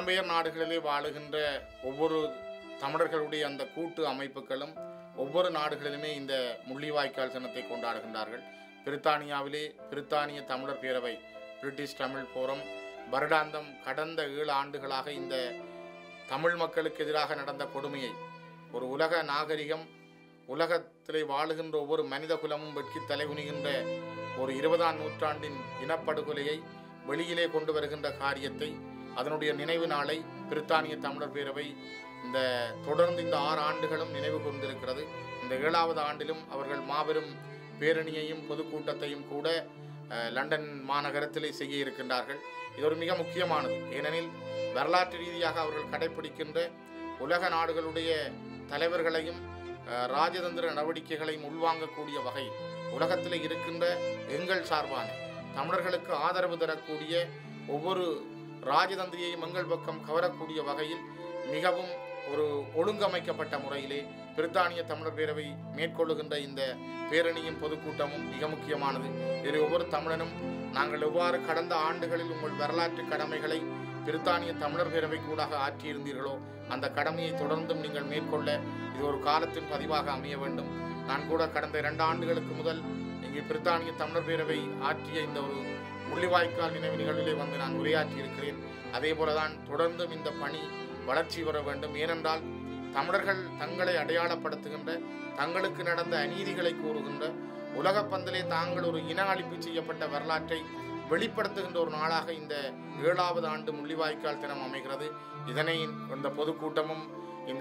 புலம்பெயர் நாடுகளிலே வாழுகின்ற ஒவ்வொரு தமிழர்களுடைய அந்த கூட்டு அமைப்புகளும் ஒவ்வொரு நாடுகளிலுமே இந்த முள்ளிவாய்க்கால் தினத்தை கொண்டாடுகின்றார்கள் பிரித்தானியாவிலே பிரித்தானிய தமிழர் பேரவை பிரிட்டிஷ் தமிழ் போரம் வருடாந்தம் கடந்த ஏழு ஆண்டுகளாக இந்த தமிழ் மக்களுக்கு எதிராக நடந்த கொடுமையை ஒரு உலக நாகரிகம் உலகத்திலே வாழுகின்ற ஒவ்வொரு மனித குலமும் வெட்கி தலைகுனிகின்ற ஒரு இருபதாம் நூற்றாண்டின் இனப்படுகொலையை வெளியிலே கொண்டு வருகின்ற காரியத்தை அதனுடைய நினைவு நாளை பிரித்தானிய தமிழர் பேரவை இந்த தொடர்ந்து இந்த ஆறு ஆண்டுகளும் நினைவு கூர்ந்திருக்கிறது இந்த ஏழாவது ஆண்டிலும் அவர்கள் மாபெரும் பேரணியையும் பொதுக்கூட்டத்தையும் கூட அஹ், லண்டன் மாநகரத்திலே செய்ய இருக்கின்றார்கள் இது ஒரு மிக முக்கியமானது ஏனெனில் வரலாற்று ரீதியாக அவர்கள் கடைபிடிக்கின்ற உலக நாடுகளுடைய தலைவர்களையும் அஹ், ராஜதந்திர நடவடிக்கைகளையும் உள்வாங்கக்கூடிய வகையில் உலகத்தில் இருக்கின்ற எங்கள் சார்பான தமிழர்களுக்கு ஆதரவு தரக்கூடிய ஒவ்வொரு ராஜதந்திரியையும் எங்கள் பக்கம் கவரக்கூடிய வகையில் மிகவும் ஒரு ஒழுங்கமைக்கப்பட்ட முறையிலே பிரித்தானிய தமிழர் பேரவை மேற்கொள்ளுகின்ற இந்த பேரணியும் பொதுக்கூட்டமும் மிக முக்கியமானது இதில் ஒவ்வொரு தமிழனும் நாங்கள் எவ்வாறு கடந்த ஆண்டுகளில் உங்கள் வரலாற்று கடமைகளை பிரித்தானிய தமிழர் பேரவை கூடாக ஆற்றியிருந்தீர்களோ அந்த கடமையை தொடர்ந்தும் நீங்கள் மேற்கொள்ள இது ஒரு காலத்தின் பதிவாக அமைய வேண்டும் நான் கூட கடந்த இரண்டு ஆண்டுகளுக்கு முதல் இங்கே பிரித்தானிய தமிழர் பேரவை ஆற்றிய இந்த ஒரு முள்ளிவாய்க்கால் நினைவு நிகழ்விலே வந்து நான் உரையாற்றி இருக்கிறேன் அதே போலதான் தொடர்ந்தும் இந்த பணி வளர்ச்சி வர வேண்டும் ஏனென்றால் தமிழர்கள் தங்களை அடையாளப்படுத்துகின்ற தங்களுக்கு நடந்த அநீதிகளை கூறுகின்ற உலகப் பந்திலே தாங்கள் ஒரு இன அழிப்பு செய்யப்பட்ட வரலாற்றை வெளிப்படுத்துகின்ற ஒரு நாளாக இந்த ஏழாவது ஆண்டு முள்ளிவாய்க்கால் தினம் அமைகிறது இதனை இந்த பொதுக்கூட்டமும் இந்த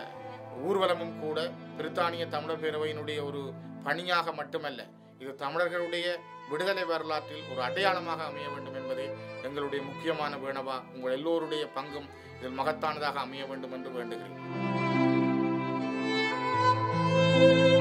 ஊர்வலமும் கூட பிரித்தானிய தமிழர் பேரவையினுடைய ஒரு பணியாக மட்டுமல்ல இது தமிழர்களுடைய விடுதலை வரலாற்றில் ஒரு அடையாளமாக அமைய வேண்டும் என்பதே எங்களுடைய முக்கியமான வேணவா உங்கள் எல்லோருடைய பங்கும் இதில் மகத்தானதாக அமைய வேண்டும் என்று வேண்டுகிறேன்